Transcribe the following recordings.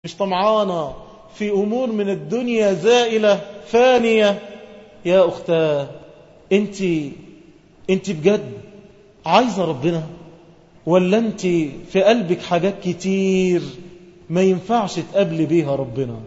مش طمعانة في أمور من الدنيا زائلة فانية يا أختاه أنت أنت بجد عايزة ربنا ولا أنت في قلبك حاجات كتير ما ينفعش تقابلي بيها ربنا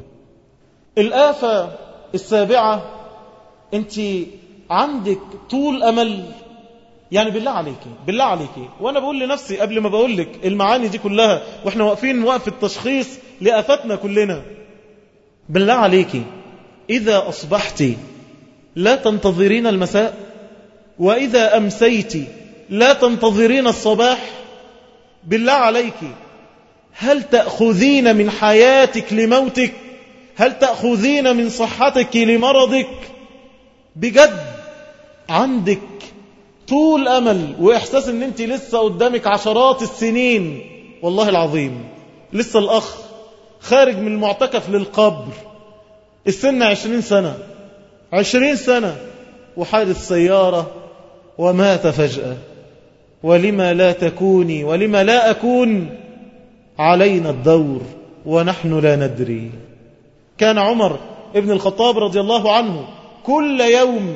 الآفة السابعة أنت عندك طول أمل يعني بالله عليكي بالله عليكي وانا بقول لنفسي قبل ما بقول لك المعاني دي كلها واحنا واقفين وقف التشخيص لآفاتنا كلنا بالله عليكي إذا أصبحت لا تنتظرين المساء وإذا أمسيت لا تنتظرين الصباح بالله عليك هل تأخذين من حياتك لموتك هل تأخذين من صحتك لمرضك بجد عندك طول أمل وإحساس أن أنت لسه قدامك عشرات السنين والله العظيم لسه الأخ خارج من المعتكف للقبر السن عشرين سنة عشرين سنة وحادث سيارة ومات فجأة ولما لا تكوني ولما لا أكون علينا الدور ونحن لا ندري كان عمر ابن الخطاب رضي الله عنه كل يوم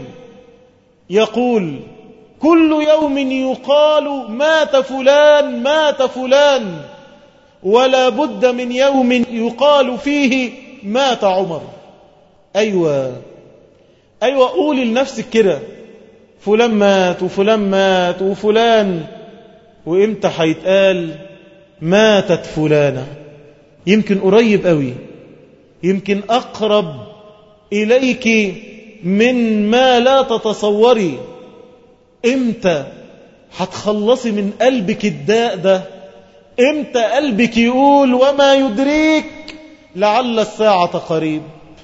يقول كل يوم يقال مات فلان مات فلان ولا بد من يوم يقال فيه مات عمر أيوة أيوة قولي لنفسك كده فلان مات وفلان مات وفلان وإمتى هيتقال ماتت فلانة يمكن قريب قوي يمكن أقرب إليك من ما لا تتصوري امتى هتخلصي من قلبك الداء ده امتى قلبك يقول وما يدريك لعل الساعة قريب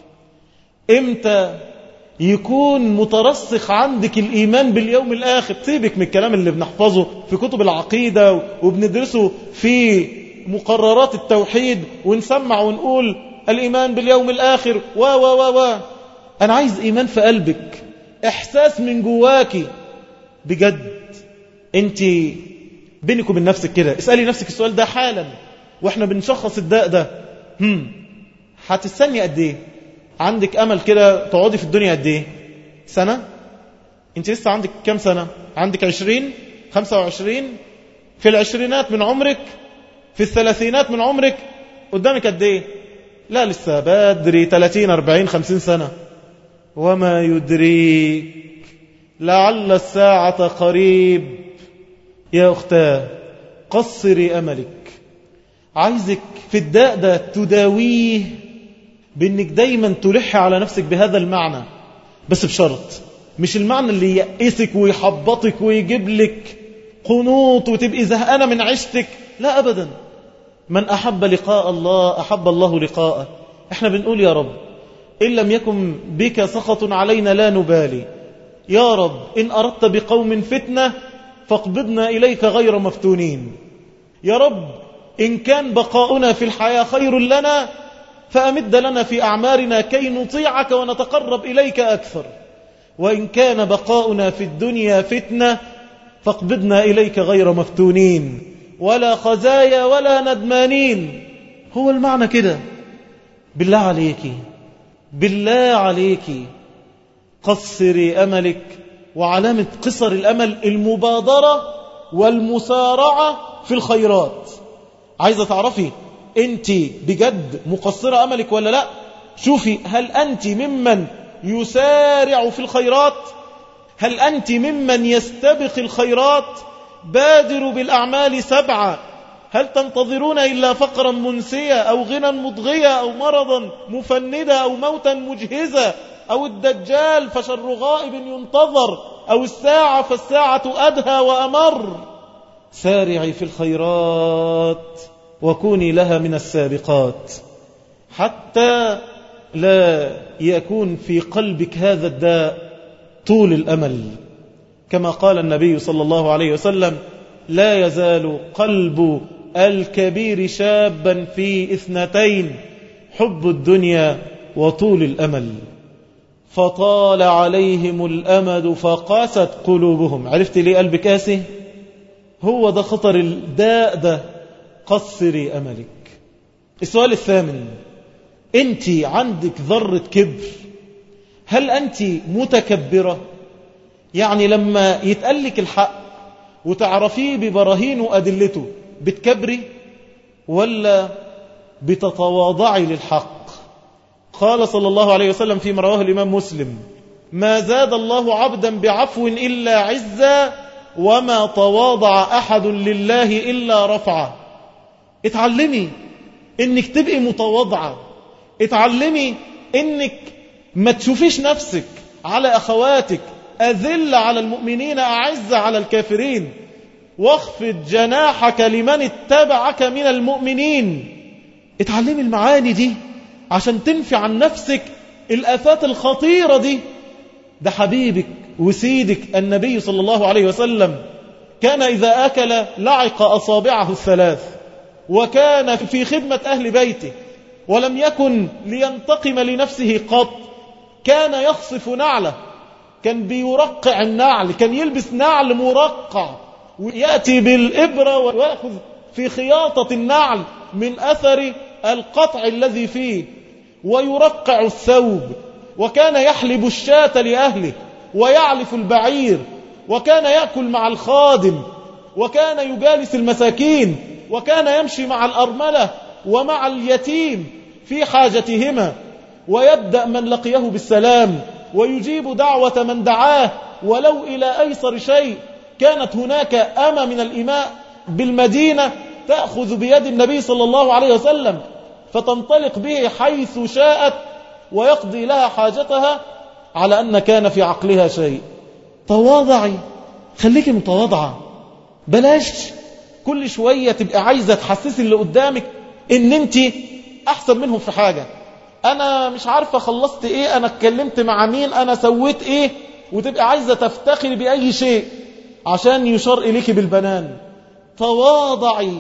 امتى يكون مترسخ عندك الإيمان باليوم الآخر سيبك من الكلام اللي بنحفظه في كتب العقيدة وبندرسه في مقررات التوحيد ونسمع ونقول الإيمان باليوم الآخر و و و و أنا عايز إيمان في قلبك إحساس من جواكي بجد أنت بينك وبين نفسك كده اسألي نفسك السؤال ده حالا وإحنا بنشخص الداء ده هم هتستني قد إيه عندك أمل كده تقعدي في الدنيا قد إيه سنة أنت لسه عندك كام سنة عندك عشرين خمسة وعشرين في العشرينات من عمرك في الثلاثينات من عمرك قدامك قد إيه لا لسه بدري 30 40 50 سنة وما يدريك لعل الساعة قريب يا أختاه قصري أملك عايزك في الداء ده تداويه بأنك دايما تلح على نفسك بهذا المعنى بس بشرط مش المعنى اللي يأسك ويحبطك ويجيب لك قنوط وتبقي زهقانة من عشتك لا أبدا من أحب لقاء الله أحب الله لقاءه احنا بنقول يا رب إن لم يكن بك سخط علينا لا نبالي يا رب إن أردت بقوم فتنة فاقبضنا إليك غير مفتونين يا رب إن كان بقاؤنا في الحياة خير لنا فأمد لنا في أعمارنا كي نطيعك ونتقرب إليك أكثر وإن كان بقاؤنا في الدنيا فتنة فاقبضنا إليك غير مفتونين ولا خزايا ولا ندمانين هو المعنى كده بالله عليك بالله عليك قصري أملك وعلامة قصر الأمل المبادرة والمسارعة في الخيرات عايزة تعرفي أنت بجد مقصرة أملك ولا لا شوفي هل أنت ممن يسارع في الخيرات هل أنت ممن يستبق الخيرات بادروا بالأعمال سبعة هل تنتظرون إلا فقرا منسيا أو غنى مضغيا أو مرضا مفندا أو موتا مجهزا أو الدجال فشر غائب ينتظر أو الساعة فالساعة أدهى وأمر سارعي في الخيرات وكوني لها من السابقات حتى لا يكون في قلبك هذا الداء طول الأمل كما قال النبي صلى الله عليه وسلم لا يزال قلب الكبير شابا في اثنتين حب الدنيا وطول الأمل فطال عليهم الأمد فقاست قلوبهم عرفت ليه قلبك قاسي هو ده خطر الداء ده قصري أملك السؤال الثامن انت عندك ذرة كبر هل أنت متكبرة يعني لما يتقلك الحق وتعرفيه ببراهين وأدلته بتكبري ولا بتتواضعي للحق قال صلى الله عليه وسلم فيما رواه الإمام مسلم ما زاد الله عبدا بعفو إلا عزا وما تواضع أحد لله إلا رفعه اتعلمي انك تبقي متواضعة اتعلمي انك ما تشوفيش نفسك على أخواتك أذل على المؤمنين أعز على الكافرين واخفض جناحك لمن اتبعك من المؤمنين اتعلمي المعاني دي عشان تنفي عن نفسك الآفات الخطيرة دي ده حبيبك وسيدك النبي صلى الله عليه وسلم كان إذا أكل لعق أصابعه الثلاث وكان في خدمة أهل بيته ولم يكن لينتقم لنفسه قط كان يخصف نعله كان بيرقع النعل كان يلبس نعل مرقع ويأتي بالإبرة ويأخذ في خياطة النعل من أثر القطع الذي فيه ويرقع الثوب وكان يحلب الشاة لأهله ويعلف البعير وكان يأكل مع الخادم وكان يجالس المساكين وكان يمشي مع الأرملة ومع اليتيم في حاجتهما ويبدأ من لقيه بالسلام ويجيب دعوة من دعاه ولو إلى أيسر شيء كانت هناك أمة من الإماء بالمدينة تأخذ بيد النبي صلى الله عليه وسلم فتنطلق به حيث شاءت ويقضي لها حاجتها على أن كان في عقلها شيء تواضعي خليكي متواضعة بلاش كل شوية تبقى عايزة تحسسي اللي قدامك ان انت احسن منهم في حاجة انا مش عارفة خلصت ايه انا اتكلمت مع مين انا سويت ايه وتبقى عايزة تفتخري بأي شيء عشان يشار إليك بالبنان تواضعي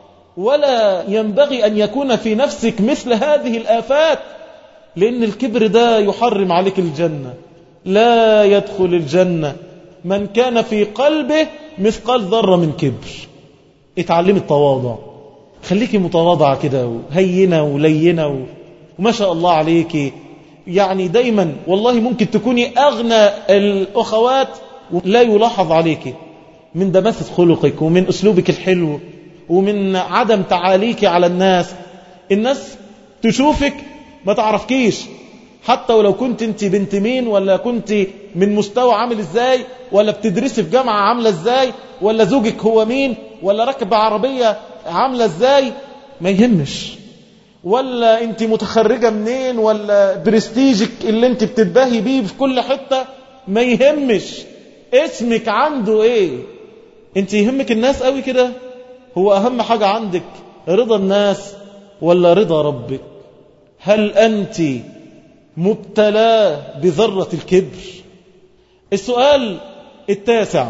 ولا ينبغي أن يكون في نفسك مثل هذه الآفات لأن الكبر ده يحرم عليك الجنة لا يدخل الجنة من كان في قلبه مثقال ذرة من كبر اتعلمي التواضع خليكي متواضعة كده وهينة ولينة وما شاء الله عليك يعني دايما والله ممكن تكوني أغنى الأخوات ولا يلاحظ عليك من دماثة خلقك ومن أسلوبك الحلو ومن عدم تعاليك على الناس الناس تشوفك ما تعرفكيش حتى ولو كنت انت بنت مين ولا كنت من مستوى عامل ازاي ولا بتدرسي في جامعة عاملة ازاي ولا زوجك هو مين ولا راكب عربية عاملة ازاي ما يهمش ولا انت متخرجة منين ولا برستيجك اللي انت بتتباهي بيه في كل حتة ما يهمش اسمك عنده ايه انت يهمك الناس قوي كده هو اهم حاجة عندك رضا الناس ولا رضا ربك هل انت مبتلاه بذرة الكبر السؤال التاسع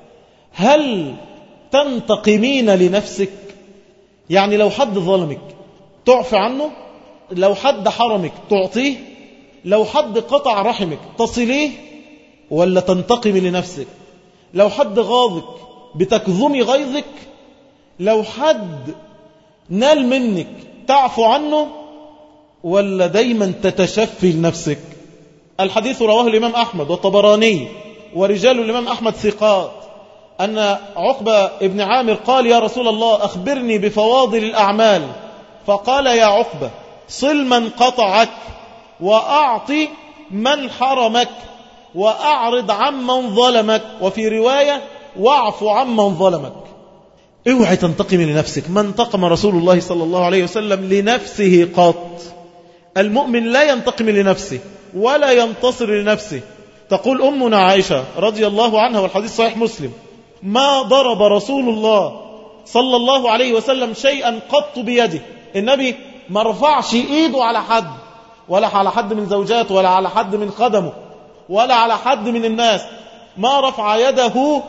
هل تنتقمين لنفسك يعني لو حد ظلمك تعفي عنه لو حد حرمك تعطيه لو حد قطع رحمك تصليه ولا تنتقمي لنفسك لو حد غاضك بتكظمي غيظك لو حد نال منك تعفو عنه ولا دايما تتشفي لنفسك الحديث رواه الإمام أحمد والطبراني ورجال الإمام أحمد ثقات أن عقبة ابن عامر قال يا رسول الله أخبرني بفواضل الأعمال فقال يا عقبة صل من قطعك وأعطي من حرمك وأعرض عمن ظلمك وفي رواية واعف عمن ظلمك اوعي تنتقم لنفسك ما انتقم رسول الله صلى الله عليه وسلم لنفسه قط المؤمن لا ينتقم لنفسه ولا ينتصر لنفسه تقول أمنا عائشة رضي الله عنها والحديث صحيح مسلم ما ضرب رسول الله صلى الله عليه وسلم شيئا قط بيده النبي ما رفعش ايده على حد ولا على حد من زوجاته ولا على حد من خدمه ولا على حد من الناس ما رفع يده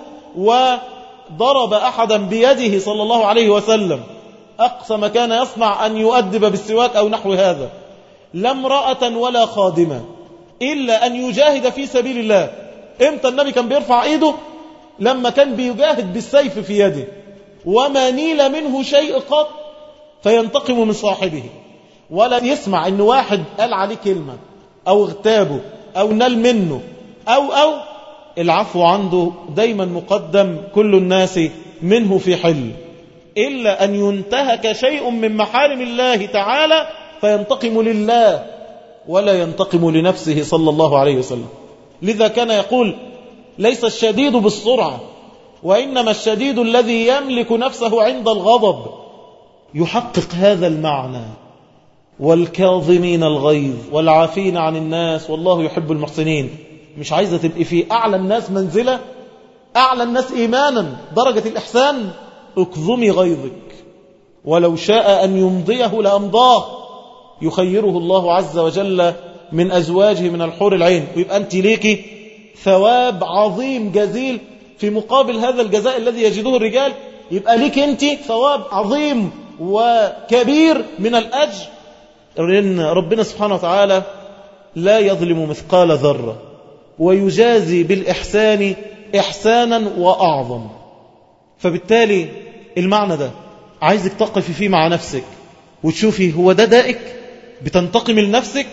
وضرب أحدا بيده صلى الله عليه وسلم أقصى ما كان يصنع أن يؤدب بالسواك أو نحو هذا لا امرأة ولا خادمة إلا أن يجاهد في سبيل الله إمتى النبي كان بيرفع إيده لما كان بيجاهد بالسيف في يده وما نيل منه شيء قط فينتقم من صاحبه ولا يسمع ان واحد قال عليه كلمة او اغتابه او نال منه او او العفو عنده دايما مقدم كل الناس منه في حل إلا أن ينتهك شيء من محارم الله تعالى فينتقم لله ولا ينتقم لنفسه صلى الله عليه وسلم لذا كان يقول ليس الشديد بالسرعة وإنما الشديد الذي يملك نفسه عند الغضب يحقق هذا المعنى والكاظمين الغيظ والعافين عن الناس والله يحب المحسنين مش عايزة تبقي في أعلى الناس منزلة أعلى الناس إيمانا درجة الإحسان اكظمي غيظك ولو شاء أن يمضيه لأمضاه يخيره الله عز وجل من أزواجه من الحور العين ويبقى أنت ليكي ثواب عظيم جزيل في مقابل هذا الجزاء الذي يجده الرجال يبقى ليك أنت ثواب عظيم وكبير من الأجر لأن ربنا سبحانه وتعالى لا يظلم مثقال ذرة ويجازي بالإحسان إحسانا وأعظم فبالتالي المعنى ده عايزك تقفي فيه مع نفسك وتشوفي هو ده دائك بتنتقم لنفسك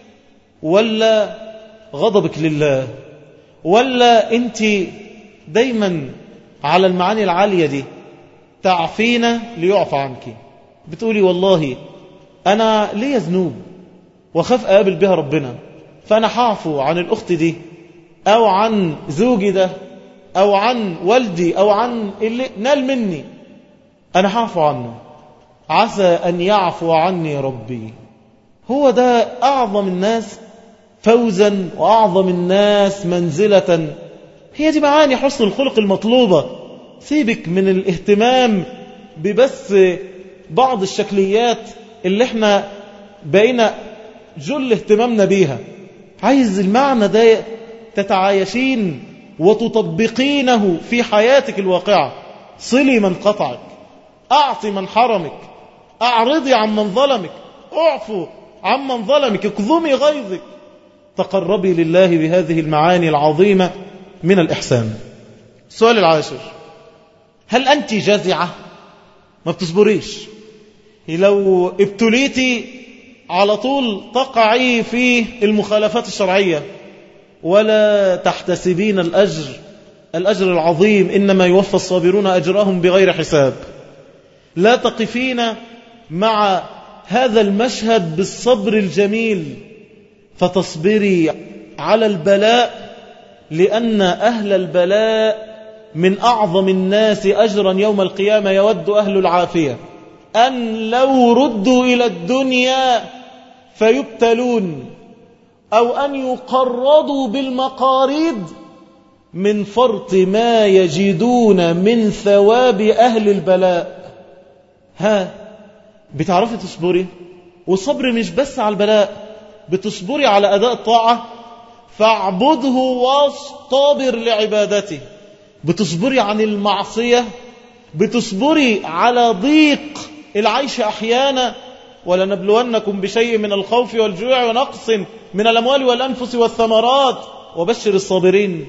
ولا غضبك لله ولا انت دايما على المعاني العالية دي تعفين ليعفى عنك بتقولي والله أنا ليا ذنوب وخاف أقابل بها ربنا فأنا حعفو عن الأخت دي أو عن زوجي ده أو عن والدي أو عن اللي نال مني أنا هعفو عنه عسى أن يعفو عني ربي هو ده أعظم الناس فوزا وأعظم الناس منزلة هي دي معاني حسن الخلق المطلوبة سيبك من الاهتمام ببس بعض الشكليات اللي احنا بقينا جل اهتمامنا بيها عايز المعنى ده تتعايشين وتطبقينه في حياتك الواقعة صلي من قطعك أعطي من حرمك أعرضي عن من ظلمك أعفو عن من ظلمك اكظمي غيظك تقربي لله بهذه المعاني العظيمة من الإحسان السؤال العاشر هل أنت جازعة ما بتصبريش لو ابتليتي على طول تقعي في المخالفات الشرعية ولا تحتسبين الأجر الأجر العظيم إنما يوفى الصابرون أجرهم بغير حساب لا تقفين مع هذا المشهد بالصبر الجميل فتصبري على البلاء لأن أهل البلاء من أعظم الناس أجرا يوم القيامة يود أهل العافية أن لو ردوا إلى الدنيا فيبتلون أو أن يقرضوا بالمقاريض من فرط ما يجدون من ثواب أهل البلاء ها بتعرفي تصبري والصبر مش بس على البلاء بتصبري على أداء الطاعة فاعبده واصطبر لعبادته بتصبري عن المعصية بتصبري على ضيق العيش أحيانا ولنبلونكم بشيء من الخوف والجوع ونقص من الأموال والأنفس والثمرات وبشر الصابرين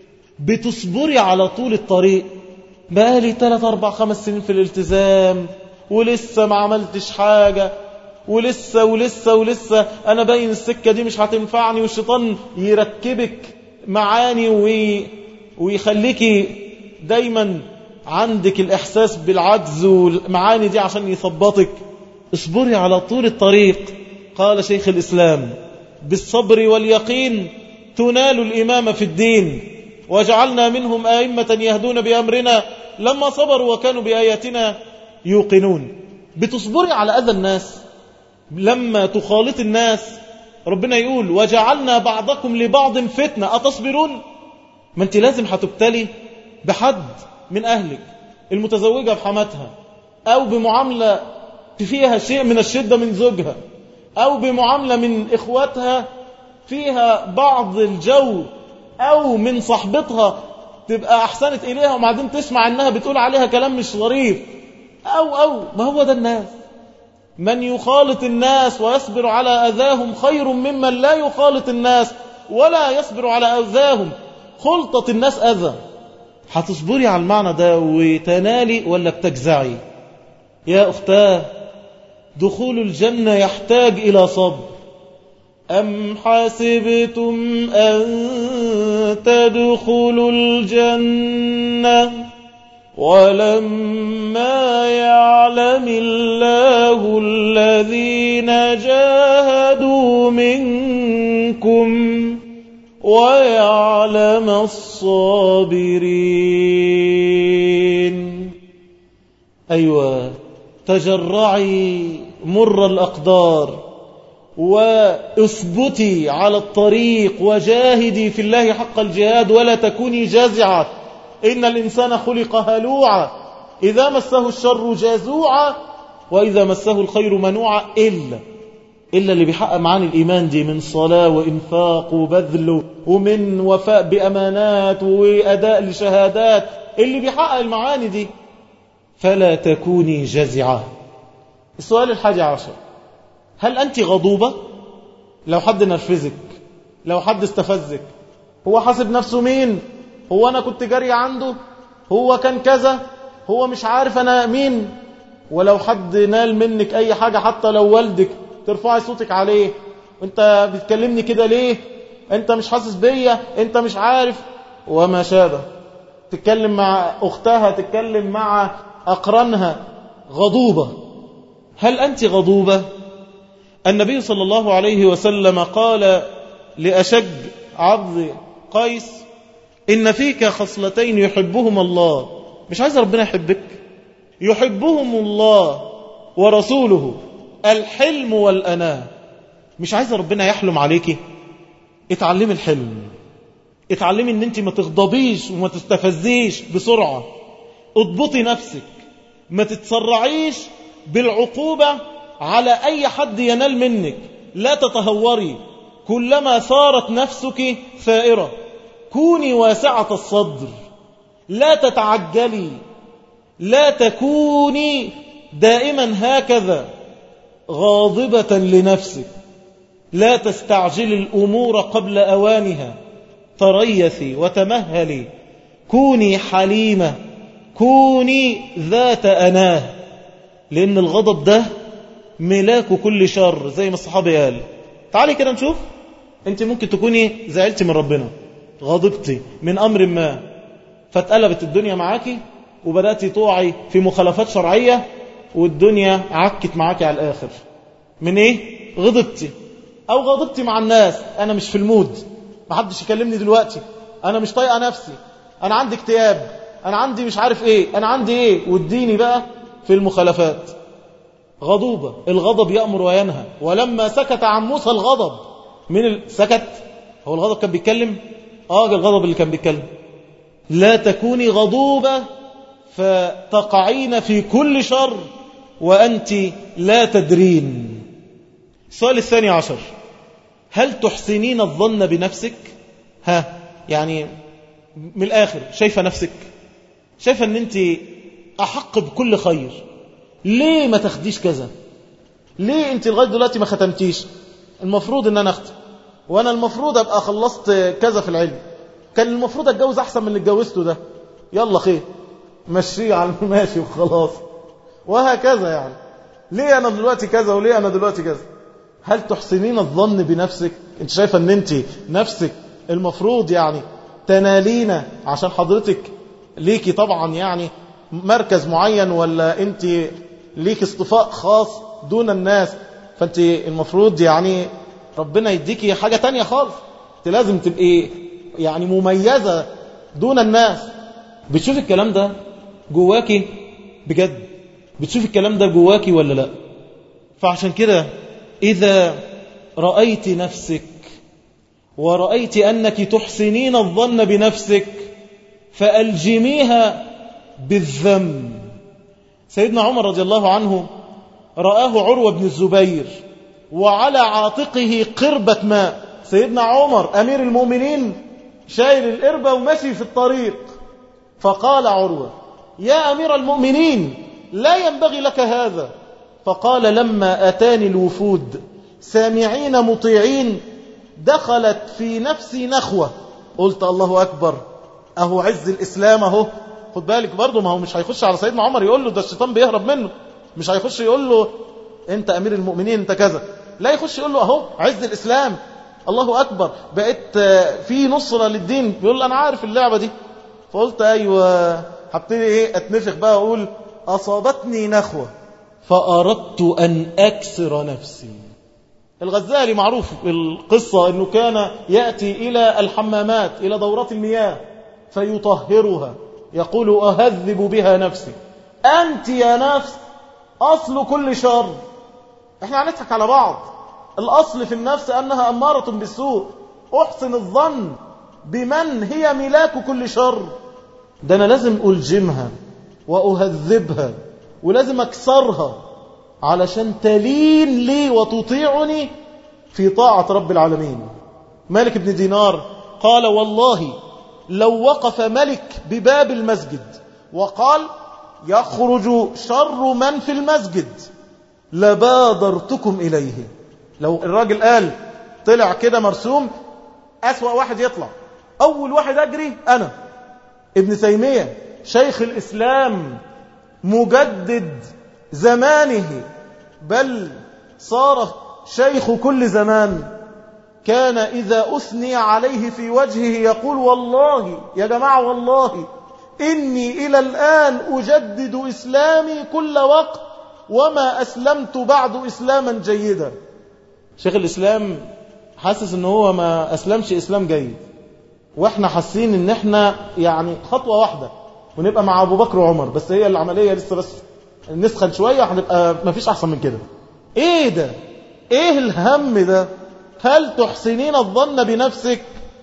بتصبري على طول الطريق بقالي 3 4 5 سنين في الالتزام ولسه ما عملتش حاجة ولسه ولسه ولسه أنا باين السكة دي مش هتنفعني والشيطان يركبك معاني وي ويخليكي دايما عندك الإحساس بالعجز والمعاني دي عشان يثبطك اصبري على طول الطريق قال شيخ الإسلام بالصبر واليقين تنال الإمامة في الدين وجعلنا منهم آئمة يهدون بأمرنا لما صبروا وكانوا بآياتنا يوقنون بتصبري على أذى الناس لما تخالط الناس ربنا يقول وجعلنا بعضكم لبعض فتنة أتصبرون ما انت لازم هتبتلي بحد من أهلك المتزوجة بحماتها أو بمعاملة فيها شيء من الشدة من زوجها أو بمعاملة من إخواتها فيها بعض الجو أو من صاحبتها تبقى أحسنت إليها وبعدين تسمع أنها بتقول عليها كلام مش ظريف أو أو ما هو ده الناس من يخالط الناس ويصبر على أذاهم خير ممن لا يخالط الناس ولا يصبر على أذاهم خلطة الناس أذى هتصبري على المعنى ده وتنالي ولا بتجزعي يا أختاه دخول الجنة يحتاج إلى صبر أم حسبتم أن تدخلوا الجنة ولما يعلم الله الذين جاهدوا منكم ويعلم الصابرين أيوة تجرعي مر الأقدار واثبتي على الطريق وجاهدي في الله حق الجهاد ولا تكوني جازعة إن الإنسان خلق هلوعا إذا مسه الشر جازوعا وإذا مسه الخير منوعا إلا إلا اللي بيحقق معاني الإيمان دي من صلاة وإنفاق وبذل ومن وفاء بأمانات وأداء لشهادات اللي بيحقق المعاني دي فلا تكوني جزعة السؤال الحادي عشر هل أنت غضوبة لو حد نرفزك لو حد استفزك هو حاسب نفسه مين هو أنا كنت جاري عنده هو كان كذا هو مش عارف أنا مين ولو حد نال منك أي حاجة حتى لو والدك ترفعي صوتك عليه وانت بتكلمني كده ليه انت مش حاسس بيا انت مش عارف وما شابه تتكلم مع أختها تتكلم مع أقرانها غضوبة هل أنت غضوبة النبي صلى الله عليه وسلم قال لأشج عبد قيس إن فيك خصلتين يحبهما الله مش عايز ربنا يحبك يحبهم الله ورسوله الحلم والأناة مش عايز ربنا يحلم عليكي اتعلمي الحلم اتعلمي ان انت ما تغضبيش وما تستفزيش بسرعة اضبطي نفسك ما تتسرعيش بالعقوبة على أي حد ينال منك لا تتهوري كلما صارت نفسك ثائرة كوني واسعة الصدر لا تتعجلي لا تكوني دائما هكذا غاضبة لنفسك لا تستعجل الأمور قبل أوانها تريثي وتمهلي كوني حليمة كوني ذات أناه لأن الغضب ده ملاك كل شر زي ما الصحابي قال تعالي كده نشوف انت ممكن تكوني زعلتي من ربنا غضبتي من أمر ما فاتقلبت الدنيا معاكي وبدأت توعي في مخالفات شرعية والدنيا عكت معاكي على الآخر من ايه غضبتي او غضبتي مع الناس انا مش في المود ما حدش يكلمني دلوقتي انا مش طايقه نفسي انا عندي اكتئاب انا عندي مش عارف ايه انا عندي ايه واديني بقى في المخالفات غضوبة الغضب يأمر وينهى ولما سكت عن موسى الغضب من ال... سكت هو الغضب كان بيتكلم اه الغضب اللي كان بيتكلم لا تكوني غضوبة فتقعين في كل شر وأنت لا تدرين السؤال الثاني عشر هل تحسنين الظن بنفسك ها يعني من الآخر شايفة نفسك شايفة أن أنت أحق بكل خير ليه ما تاخديش كذا ليه أنت لغاية دلوقتي ما ختمتيش المفروض أن أنا أختم وأنا المفروض أبقى خلصت كذا في العلم كان المفروض أتجوز أحسن من اللي اتجوزته ده يلا خير مشيه على ماشي وخلاص وهكذا يعني ليه أنا دلوقتي كذا وليه أنا دلوقتي كذا هل تحسنين الظن بنفسك انت شايفة ان انت نفسك المفروض يعني تنالين عشان حضرتك ليكي طبعا يعني مركز معين ولا انت ليك اصطفاء خاص دون الناس فانت المفروض يعني ربنا يديكي حاجة تانية خالص انت لازم تبقي يعني مميزة دون الناس بتشوف الكلام ده جواكي بجد بتشوف الكلام ده جواكي ولا لا فعشان كده إذا رأيت نفسك ورأيت أنك تحسنين الظن بنفسك فألجميها بالذم سيدنا عمر رضي الله عنه رآه عروة بن الزبير وعلى عاتقه قربة ماء سيدنا عمر أمير المؤمنين شايل القربة ومشي في الطريق فقال عروة يا أمير المؤمنين لا ينبغي لك هذا فقال لما أتاني الوفود سامعين مطيعين دخلت في نفسي نخوة قلت الله أكبر أهو عز الإسلام أهو خد بالك برضه ما هو مش هيخش على سيدنا عمر يقول له ده الشيطان بيهرب منه مش هيخش يقول له انت امير المؤمنين انت كذا لا يخش يقول له اهو عز الاسلام الله اكبر بقيت في نصرة للدين يقول له انا عارف اللعبة دي فقلت ايوه هبتدي ايه اتنفخ بقى اقول اصابتني نخوة فاردت ان اكسر نفسي الغزالي معروف القصة أنه كان يأتي إلى الحمامات إلى دورات المياه فيطهرها يقول أهذب بها نفسي أنت يا نفس أصل كل شر احنا هنضحك على بعض الأصل في النفس أنها أمارة بالسوء أحسن الظن بمن هي ملاك كل شر ده أنا لازم ألجمها وأهذبها ولازم أكسرها علشان تلين لي وتطيعني في طاعة رب العالمين مالك بن دينار قال والله لو وقف ملك بباب المسجد وقال يخرج شر من في المسجد لبادرتكم إليه لو الراجل قال طلع كده مرسوم أسوأ واحد يطلع أول واحد أجري أنا ابن تيمية شيخ الإسلام مجدد زمانه بل صار شيخ كل زمان كان إذا أثني عليه في وجهه يقول والله يا جماعة والله إني إلى الآن أجدد إسلامي كل وقت وما أسلمت بعد إسلاما جيدا شيخ الإسلام حاسس ان هو ما أسلمش إسلام جيد وإحنا حاسين ان إحنا يعني خطوة واحدة ونبقى مع أبو بكر وعمر بس هي العملية لسه بس نسخن شوية هنبقى ما فيش أحسن من كده إيه ده إيه الهم ده هل تحسنين الظن بنفسك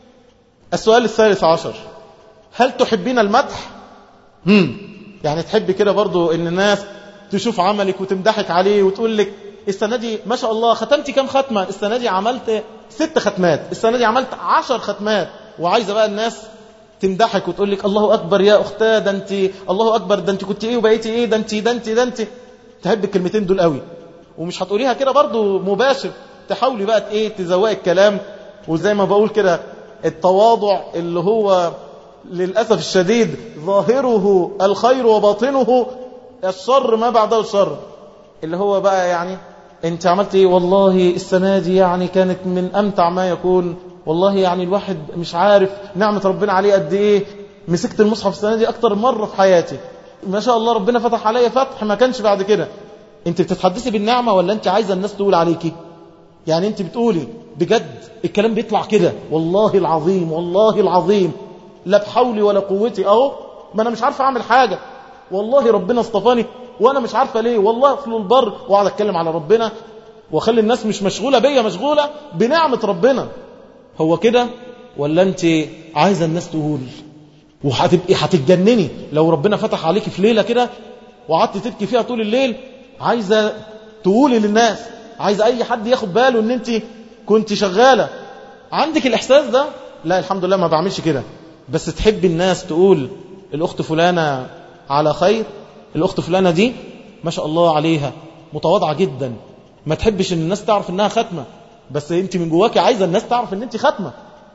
السؤال الثالث عشر هل تحبين المدح هم. يعني تحبي كده برضو ان الناس تشوف عملك وتمدحك عليه وتقول لك السنة دي ما شاء الله ختمتي كم ختمة السنة دي عملت ست ختمات السنة دي عملت عشر ختمات وعايزة بقى الناس تمدحك وتقول لك الله أكبر يا أختاه ده أنت الله أكبر ده أنت كنت إيه وبقيتي إيه ده أنت ده أنت ده أنت تحب الكلمتين دول قوي ومش هتقوليها كده برضو مباشر تحاولي بقى ايه تزوقي الكلام وزي ما بقول كده التواضع اللي هو للأسف الشديد ظاهره الخير وباطنه الشر ما بعده الشر اللي هو بقى يعني انت عملت ايه والله السنة دي يعني كانت من امتع ما يكون والله يعني الواحد مش عارف نعمة ربنا عليه قد ايه مسكت المصحف السنة دي اكتر مرة في حياتي ما شاء الله ربنا فتح عليا فتح ما كانش بعد كده انت بتتحدثي بالنعمة ولا انت عايزة الناس تقول عليكي يعني انت بتقولي بجد الكلام بيطلع كده والله العظيم والله العظيم لا بحولي ولا قوتي اهو ما انا مش عارفه اعمل حاجة والله ربنا اصطفاني وانا مش عارفه ليه والله اصل البر واقعد اتكلم على ربنا واخلي الناس مش مشغوله بيا مشغوله بنعمه ربنا هو كده ولا انت عايزه الناس تقول وهتبقي هتتجنني لو ربنا فتح عليكي في ليله كده وقعدت تبكي فيها طول الليل عايزه تقولي للناس عايزه اي حد ياخد باله ان انت كنت شغاله عندك الاحساس ده لا الحمد لله ما بعملش كده بس تحبي الناس تقول الاخت فلانه على خير الاخت فلانه دي ما شاء الله عليها متواضعه جدا ما تحبش ان الناس تعرف انها ختمه بس انت من جواكي عايزه الناس تعرف ان انت ختمه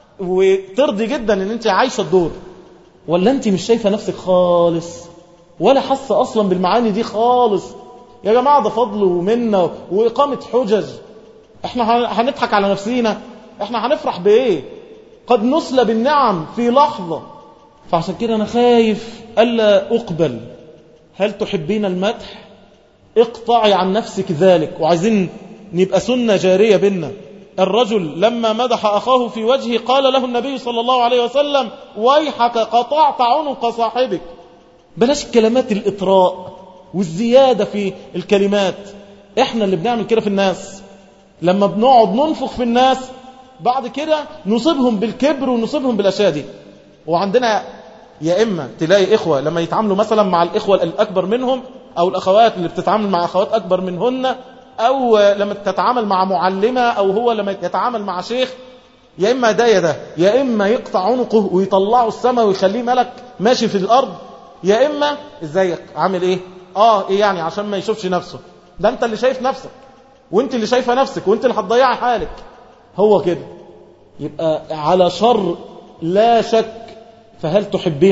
وترضي جدا ان انت عايشه الدور ولا انت مش شايفه نفسك خالص ولا حاسه اصلا بالمعاني دي خالص يا جماعه ده فضل ومنه واقامه حجج احنا هنضحك على نفسينا احنا هنفرح بايه قد نسلب النعم في لحظه فعشان كده انا خايف الا اقبل هل تحبين المدح اقطعي عن نفسك ذلك وعايزين نبقى سنة جارية بينا الرجل لما مدح أخاه في وجهه قال له النبي صلى الله عليه وسلم ويحك قطعت عنق صاحبك بلاش كلمات الإطراء والزيادة في الكلمات احنا اللي بنعمل كده في الناس لما بنقعد ننفخ في الناس بعد كده نصيبهم بالكبر ونصيبهم بالأشياء دي وعندنا يا إما تلاقي إخوة لما يتعاملوا مثلا مع الإخوة الأكبر منهم أو الأخوات اللي بتتعامل مع أخوات أكبر منهن أو لما تتعامل مع معلمة أو هو لما يتعامل مع شيخ يا إما ده يا ده يا إما يقطع عنقه ويطلعه السماء ويخليه ملك ماشي في الأرض يا إما إزيك عامل إيه آه إيه يعني عشان ما يشوفش نفسه ده أنت اللي شايف نفسك وأنت اللي شايفة نفسك وأنت اللي هتضيعي حالك هو كده يبقى على شر لا شك فهل تحبين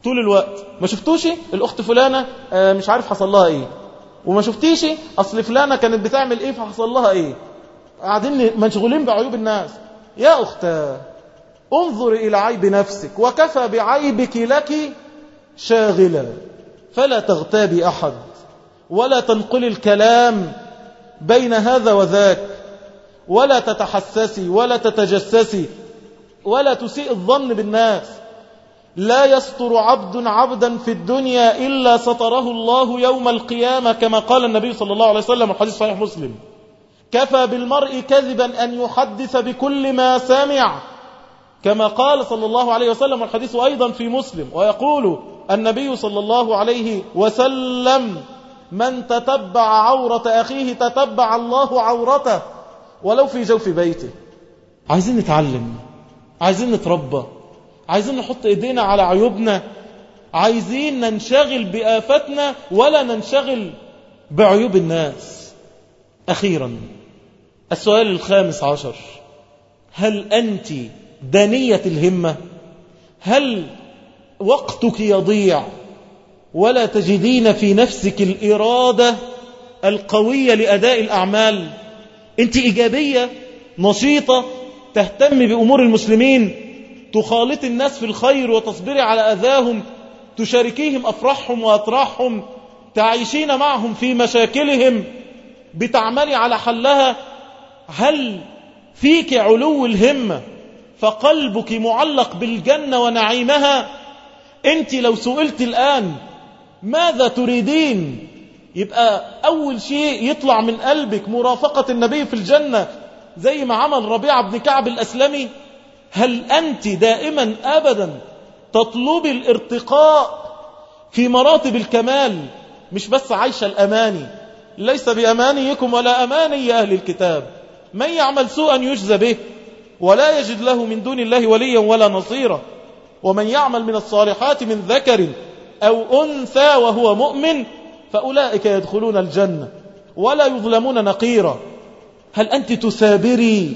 طول الوقت ما شفتوش الأخت فلانة آه، مش عارف حصل لها إيه وما شفتيش أصل فلانة كانت بتعمل إيه فحصل لها إيه قاعدين مشغولين بعيوب الناس يا أختاه انظر إلى عيب نفسك وكفى بعيبك لك شاغلا فلا تغتابي أحد ولا تنقل الكلام بين هذا وذاك ولا تتحسسي ولا تتجسسي ولا تسيء الظن بالناس لا يستر عبد عبدا في الدنيا إلا ستره الله يوم القيامة كما قال النبي صلى الله عليه وسلم الحديث صحيح مسلم كفى بالمرء كذبا أن يحدث بكل ما سمع كما قال صلى الله عليه وسلم الحديث أيضا في مسلم ويقول النبي صلى الله عليه وسلم من تتبع عورة أخيه تتبع الله عورته ولو في جوف بيته عايزين نتعلم عايزين نتربى عايزين نحط ايدينا على عيوبنا عايزين ننشغل بآفتنا ولا ننشغل بعيوب الناس أخيرا السؤال الخامس عشر هل أنت دانية الهمة هل وقتك يضيع ولا تجدين في نفسك الإرادة القوية لأداء الأعمال أنت إيجابية نشيطة تهتم بأمور المسلمين تخالط الناس في الخير وتصبري على أذاهم تشاركيهم أفراحهم وأطراحهم تعيشين معهم في مشاكلهم بتعملي على حلها هل فيك علو الهمة فقلبك معلق بالجنة ونعيمها انت لو سئلت الآن ماذا تريدين يبقى أول شيء يطلع من قلبك مرافقة النبي في الجنة زي ما عمل ربيع بن كعب الأسلمي هل أنت دائما أبدا تطلب الارتقاء في مراتب الكمال مش بس عايشة الأماني ليس بأمانيكم ولا أماني أهل الكتاب من يعمل سوءا يجزى به ولا يجد له من دون الله وليا ولا نصيرا ومن يعمل من الصالحات من ذكر أو أنثى وهو مؤمن فأولئك يدخلون الجنة ولا يظلمون نقيرا هل أنت تثابري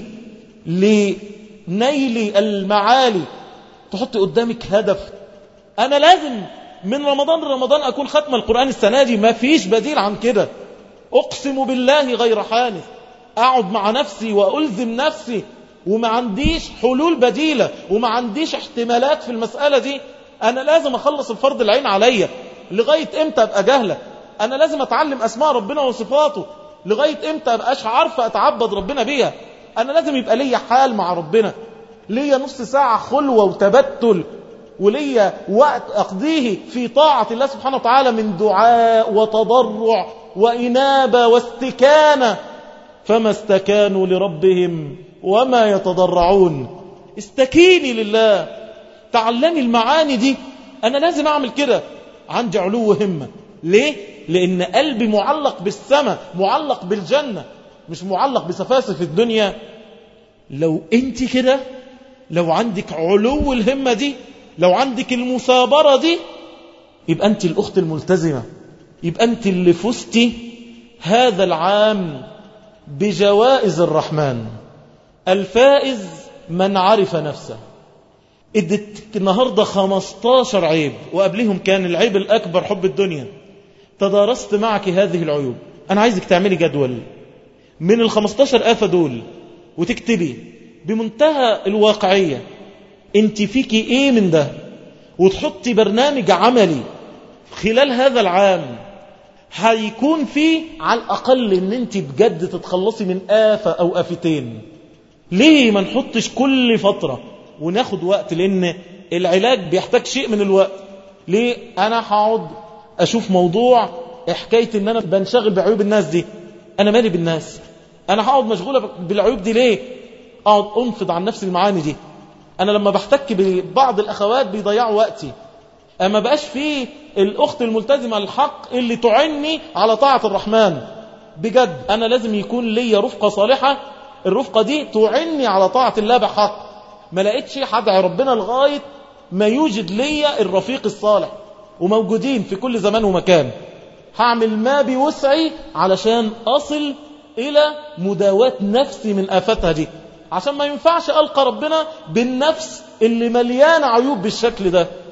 لنيل المعالي تحط قدامك هدف أنا لازم من رمضان لرمضان أكون ختم القرآن السنة دي ما فيش بديل عن كده أقسم بالله غير حانث أقعد مع نفسي وألزم نفسي وما عنديش حلول بديلة وما عنديش احتمالات في المسألة دي أنا لازم أخلص الفرض العين عليا لغاية إمتى أبقى جهلة أنا لازم أتعلم أسماء ربنا وصفاته لغاية إمتى أبقاش عارفة أتعبد ربنا بيها أنا لازم يبقى ليا حال مع ربنا ليا نص ساعة خلوة وتبتل وليا وقت أقضيه في طاعة الله سبحانه وتعالى من دعاء وتضرع وإنابة واستكانة فما استكانوا لربهم وما يتضرعون استكيني لله تعلمي المعاني دي أنا لازم أعمل كده عندي علو همة ليه؟ لأن قلبي معلق بالسماء معلق بالجنة مش معلق بسفاسف الدنيا لو انت كده لو عندك علو الهمة دي لو عندك المثابرة دي يبقى أنت الأخت الملتزمة يبقى أنت اللي فزتي هذا العام بجوائز الرحمن الفائز من عرف نفسه ادت النهاردة 15 عيب وقبلهم كان العيب الأكبر حب الدنيا تدارست معك هذه العيوب أنا عايزك تعملي جدول من ال 15 آفة دول وتكتبي بمنتهى الواقعية انت فيكي ايه من ده وتحطي برنامج عملي خلال هذا العام هيكون فيه على الأقل ان انت بجد تتخلصي من آفة أو آفتين ليه ما نحطش كل فترة وناخد وقت لأن العلاج بيحتاج شيء من الوقت ليه أنا هقعد أشوف موضوع حكاية ان أنا بنشغل بعيوب الناس دي أنا مالي بالناس أنا هقعد مشغولة بالعيوب دي ليه أقعد أنفض عن نفسي المعاني دي أنا لما بحتك ببعض الأخوات بيضيعوا وقتي أما بقاش فيه الأخت الملتزمة الحق اللي تعني على طاعة الرحمن بجد أنا لازم يكون لي رفقة صالحة الرفقة دي تعني على طاعة الله بحق ما لقيتش هدعي ربنا لغاية ما يوجد لي الرفيق الصالح وموجودين في كل زمان ومكان هعمل ما بوسعي علشان أصل إلى مداواة نفسي من آفتها دي عشان ما ينفعش ألقى ربنا بالنفس اللي مليانة عيوب بالشكل ده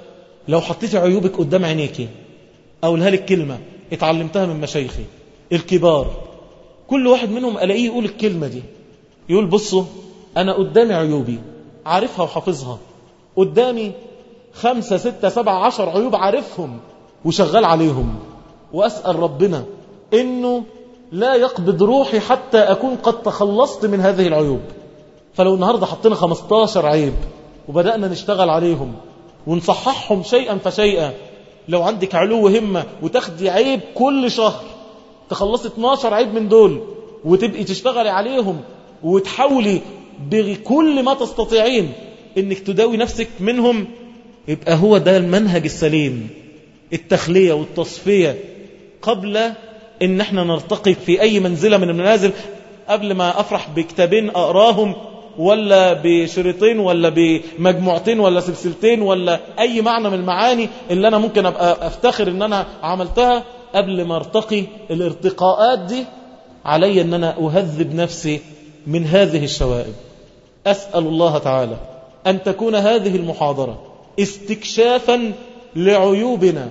لو حطيتي عيوبك قدام عينيكي أقولها لك كلمة اتعلمتها من مشايخي الكبار كل واحد منهم ألاقيه يقول الكلمة دي يقول بصوا أنا قدامي عيوبي عارفها وحافظها قدامي خمسة ستة سبعة عشر عيوب عارفهم وشغال عليهم وأسأل ربنا إنه لا يقبض روحي حتى أكون قد تخلصت من هذه العيوب فلو النهاردة حطينا 15 عيب وبدأنا نشتغل عليهم ونصححهم شيئا فشيئا لو عندك علو همة وتاخدي عيب كل شهر تخلصي 12 عيب من دول وتبقي تشتغلي عليهم وتحاولي بكل ما تستطيعين انك تداوي نفسك منهم يبقى هو ده المنهج السليم التخلية والتصفية قبل ان احنا نرتقي في اي منزلة من المنازل قبل ما افرح بكتابين اقراهم ولا بشريطين ولا بمجموعتين ولا سلسلتين ولا اي معنى من المعاني اللي انا ممكن ابقى افتخر ان انا عملتها قبل ما ارتقي الارتقاءات دي علي ان انا اهذب نفسي من هذه الشوائب اسأل الله تعالى ان تكون هذه المحاضرة استكشافا لعيوبنا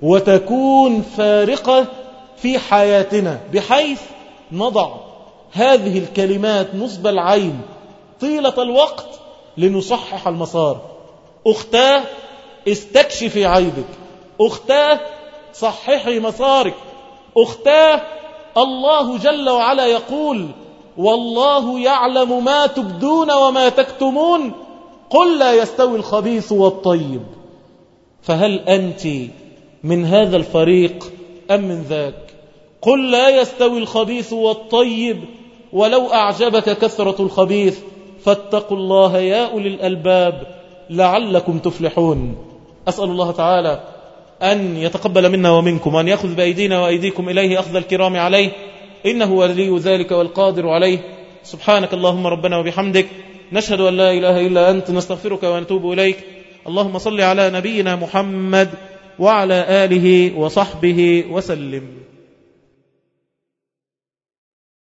وتكون فارقة في حياتنا بحيث نضع هذه الكلمات نصب العين طيلة الوقت لنصحح المسار أختاه استكشفي عيبك أختاه صححي مسارك أختاه الله جل وعلا يقول والله يعلم ما تبدون وما تكتمون قل لا يستوي الخبيث والطيب فهل أنت من هذا الفريق أم من ذاك قل لا يستوي الخبيث والطيب ولو أعجبك كثرة الخبيث فاتقوا الله يا أولي الألباب لعلكم تفلحون أسأل الله تعالى أن يتقبل منا ومنكم وأن يأخذ بأيدينا وأيديكم إليه أخذ الكرام عليه إنه ولي ذلك والقادر عليه سبحانك اللهم ربنا وبحمدك نشهد أن لا إله إلا أنت نستغفرك ونتوب إليك اللهم صل على نبينا محمد وعلى آله وصحبه وسلم